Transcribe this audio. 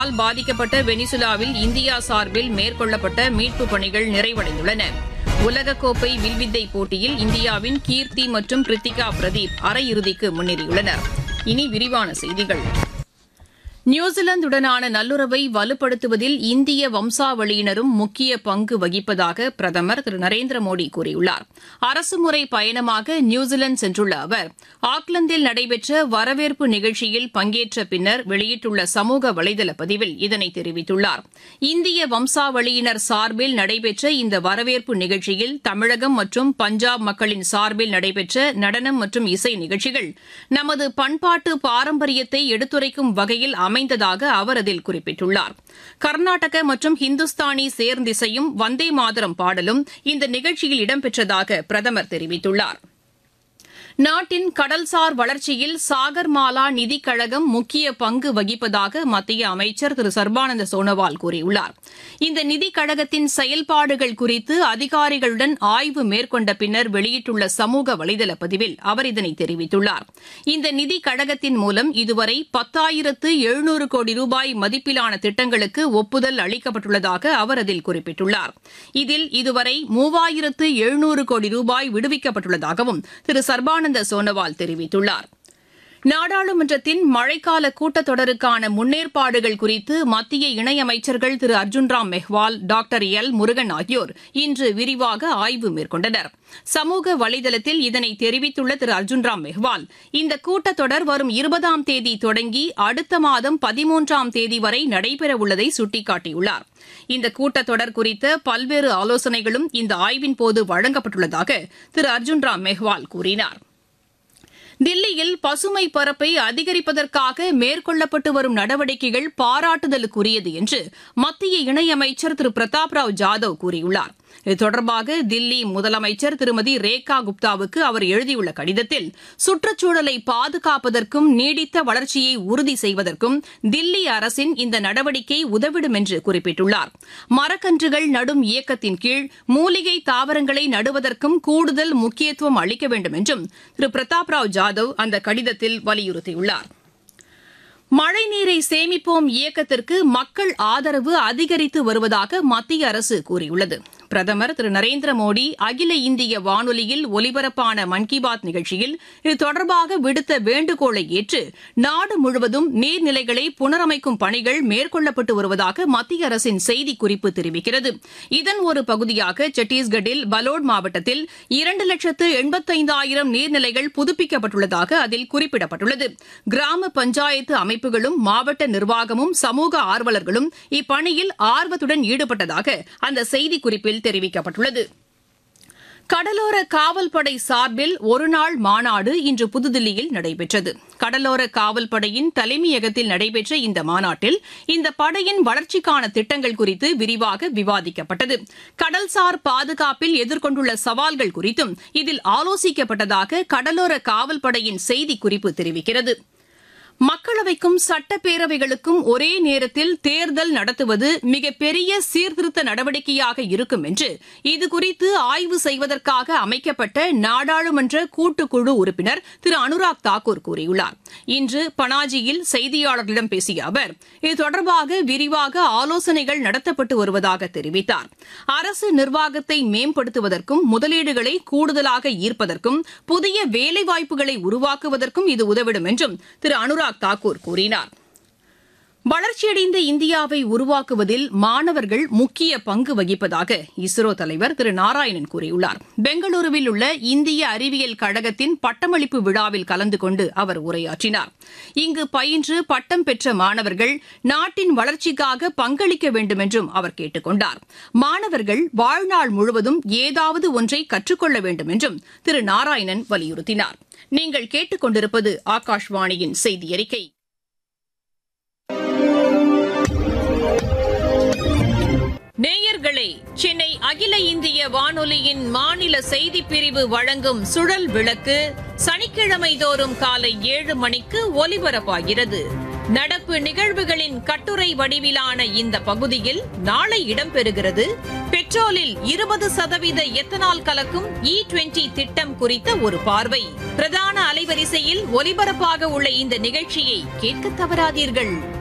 புயலால் பாதிக்கப்பட்ட வெனிசுலாவில் இந்தியா சார்பில் மேற்கொள்ளப்பட்ட மீட்புப் பணிகள் நிறைவடைந்துள்ளன உலகக்கோப்பை வில்வித்தை போட்டியில் இந்தியாவின் கீர்த்தி மற்றும் கிருத்திகா பிரதீப் அரையிறுதிக்கு முன்னேறியுள்ளனர் இனி விரிவான செய்திகள் நியூசிலாந்துடனான நல்லுறவை வலுப்படுத்துவதில் இந்திய வம்சாவளியினரும் முக்கிய பங்கு வகிப்பதாக பிரதமர் திரு நரேந்திர மோடி கூறியுள்ளார் அரசுமுறை பயணமாக நியூசிலாந்து சென்றுள்ள அவர் ஆக்லாந்தில் நடைபெற்ற வரவேற்பு நிகழ்ச்சியில் பங்கேற்ற பின்னர் வெளியிட்டுள்ள சமூக வலைதள பதிவில் இதனை தெரிவித்துள்ளார் இந்திய வம்சாவளியினர் சார்பில் நடைபெற்ற இந்த வரவேற்பு நிகழ்ச்சியில் தமிழகம் மற்றும் பஞ்சாப் மக்களின் சார்பில் நடைபெற்ற நடனம் மற்றும் இசை நிகழ்ச்சிகள் நமது பண்பாட்டு பாரம்பரியத்தை எடுத்துரைக்கும் வகையில் அமைந்ததாக அவர் அதில் குறிப்பிட்டுள்ளார் கர்நாடக மற்றும் ஹிந்துஸ்தானி சேர்ந்திசையும் வந்தே மாதரம் பாடலும் இந்த நிகழ்ச்சியில் இடம்பெற்றதாக பிரதமர் தெரிவித்துள்ளார் நாட்டின் கடல்சார் வளர்ச்சியில் சாகர்மாலா நிதிக் கழகம் முக்கிய பங்கு வகிப்பதாக மத்திய அமைச்சர் திரு சர்பானந்த சோனோவால் கூறியுள்ளார் இந்த நிதிக் கழகத்தின் செயல்பாடுகள் குறித்து அதிகாரிகளுடன் ஆய்வு மேற்கொண்ட பின்னர் வெளியிட்டுள்ள சமூக வலைதள பதிவில் அவர் இதனை தெரிவித்துள்ளார் இந்த நிதிக் கழகத்தின் மூலம் இதுவரை பத்தாயிரத்து எழுநூறு கோடி ரூபாய் மதிப்பிலான திட்டங்களுக்கு ஒப்புதல் அளிக்கப்பட்டுள்ளதாக அவர் அதில் குறிப்பிட்டுள்ளார் இதில் இதுவரை மூவாயிரத்து எழுநூறு கோடி ரூபாய் விடுவிக்கப்பட்டுள்ளதாகவும் திரு சர்பானந்த சோனோவால் தெரிவித்துள்ளார் நாடாளுமன்றத்தின் மழைக்கால கூட்டத்தொடருக்கான முன்னேற்பாடுகள் குறித்து மத்திய இணையமைச்சர்கள் திரு அர்ஜுன் ராம் மெஹ்வால் டாக்டர் எல் முருகன் ஆகியோர் இன்று விரிவாக ஆய்வு மேற்கொண்டனர் சமூக வலைதளத்தில் இதனை தெரிவித்துள்ள திரு அர்ஜுன் ராம் மெஹ்வால் இந்த கூட்டத்தொடர் வரும் இருபதாம் தேதி தொடங்கி அடுத்த மாதம் பதிமூன்றாம் தேதி வரை நடைபெறவுள்ளதை சுட்டிக்காட்டியுள்ளார் இந்த கூட்டத்தொடர் குறித்த பல்வேறு ஆலோசனைகளும் இந்த ஆய்வின் போது வழங்கப்பட்டுள்ளதாக திரு அர்ஜுன் ராம் மெஹ்வால் கூறினார் தில்லியில் பசுமை பரப்பை அதிகரிப்பதற்காக மேற்கொள்ளப்பட்டு வரும் நடவடிக்கைகள் பாராட்டுதலுக்குரியது என்று மத்திய இணையமைச்சர் திரு பிரதாப் ராவ் ஜாதவ் கூறியுள்ளார் இது தொடர்பாக தில்லி முதலமைச்சர் திருமதி ரேகா குப்தாவுக்கு அவர் எழுதியுள்ள கடிதத்தில் சுற்றுச்சூழலை பாதுகாப்பதற்கும் நீடித்த வளர்ச்சியை உறுதி செய்வதற்கும் தில்லி அரசின் இந்த நடவடிக்கை உதவிடும் என்று குறிப்பிட்டுள்ளார் மரக்கன்றுகள் நடும் இயக்கத்தின் கீழ் மூலிகை தாவரங்களை நடுவதற்கும் கூடுதல் முக்கியத்துவம் அளிக்க வேண்டும் என்றும் திரு பிரதாப் ராவ் ஜாதவ் அந்த கடிதத்தில் வலியுறுத்தியுள்ளார் மழைநீரை சேமிப்போம் இயக்கத்திற்கு மக்கள் ஆதரவு அதிகரித்து வருவதாக மத்திய அரசு கூறியுள்ளது பிரதமர் திரு நரேந்திர மோடி அகில இந்திய வானொலியில் ஒலிபரப்பான மன் கி பாத் நிகழ்ச்சியில் இது தொடர்பாக விடுத்த வேண்டுகோளை ஏற்று நாடு முழுவதும் நீர்நிலைகளை புனரமைக்கும் பணிகள் மேற்கொள்ளப்பட்டு வருவதாக மத்திய அரசின் செய்திக்குறிப்பு தெரிவிக்கிறது இதன் ஒரு பகுதியாக சத்தீஸ்கட்டில் பலோட் மாவட்டத்தில் இரண்டு லட்சத்து எண்பத்தைந்தாயிரம் நீர்நிலைகள் புதுப்பிக்கப்பட்டுள்ளதாக அதில் குறிப்பிடப்பட்டுள்ளது கிராம பஞ்சாயத்து அமைப்புகளும் மாவட்ட நிர்வாகமும் சமூக ஆர்வலர்களும் இப்பணியில் ஆர்வத்துடன் ஈடுபட்டதாக அந்த செய்திக்குறிப்பில் தெரிவிக்கப்பட்டுள்ளது கடலோர காவல்படை சார்பில் ஒருநாள் மாநாடு இன்று புதுதில்லியில் நடைபெற்றது கடலோர காவல்படையின் தலைமையகத்தில் நடைபெற்ற இந்த மாநாட்டில் இந்த படையின் வளர்ச்சிக்கான திட்டங்கள் குறித்து விரிவாக விவாதிக்கப்பட்டது கடல்சார் பாதுகாப்பில் எதிர்கொண்டுள்ள சவால்கள் குறித்தும் இதில் ஆலோசிக்கப்பட்டதாக கடலோர காவல்படையின் செய்திக்குறிப்பு தெரிவிக்கிறது மக்களவைக்கும் சட்டப்பேரவைகளுக்கும் ஒரே நேரத்தில் தேர்தல் நடத்துவது மிகப்பெரிய சீர்திருத்த நடவடிக்கையாக இருக்கும் என்று இதுகுறித்து ஆய்வு செய்வதற்காக அமைக்கப்பட்ட நாடாளுமன்ற கூட்டுக்குழு உறுப்பினர் திரு அனுராக் தாக்கூர் கூறியுள்ளார் இன்று பனாஜியில் செய்தியாளர்களிடம் பேசிய அவர் இது தொடர்பாக விரிவாக ஆலோசனைகள் நடத்தப்பட்டு வருவதாக தெரிவித்தார் அரசு நிர்வாகத்தை மேம்படுத்துவதற்கும் முதலீடுகளை கூடுதலாக ஈர்ப்பதற்கும் புதிய வேலைவாய்ப்புகளை உருவாக்குவதற்கும் இது உதவிடும் என்றும் திரு அனுராக் தாக்கூர் கூறினார் வளர்ச்சியடைந்த இந்தியாவை உருவாக்குவதில் மாணவர்கள் முக்கிய பங்கு வகிப்பதாக இஸ்ரோ தலைவர் திரு நாராயணன் கூறியுள்ளார் பெங்களூருவில் உள்ள இந்திய அறிவியல் கழகத்தின் பட்டமளிப்பு விழாவில் கலந்து கொண்டு அவர் உரையாற்றினார் இங்கு பயின்று பட்டம் பெற்ற மாணவர்கள் நாட்டின் வளர்ச்சிக்காக பங்களிக்க வேண்டும் என்றும் அவர் கேட்டுக் கொண்டார் மாணவர்கள் வாழ்நாள் முழுவதும் ஏதாவது ஒன்றை கற்றுக்கொள்ள வேண்டும் என்றும் திரு நாராயணன் வலியுறுத்தினார் நீங்கள் கேட்டுக் கொண்டிருப்பது ஆகாஷ்வாணியின் செய்தி அறிக்கை நேயர்களே சென்னை அகில இந்திய வானொலியின் மாநில செய்திப் பிரிவு வழங்கும் சுழல் விளக்கு சனிக்கிழமை தோறும் காலை ஏழு மணிக்கு ஒலிபரப்பாகிறது நடப்பு நிகழ்வுகளின் கட்டுரை வடிவிலான இந்த பகுதியில் நாளை இடம்பெறுகிறது பெட்ரோலில் இருபது சதவீத எத்தனால் கலக்கும் இ டுவெண்டி திட்டம் குறித்த ஒரு பார்வை பிரதான அலைவரிசையில் ஒலிபரப்பாக உள்ள இந்த நிகழ்ச்சியை கேட்க தவறாதீர்கள்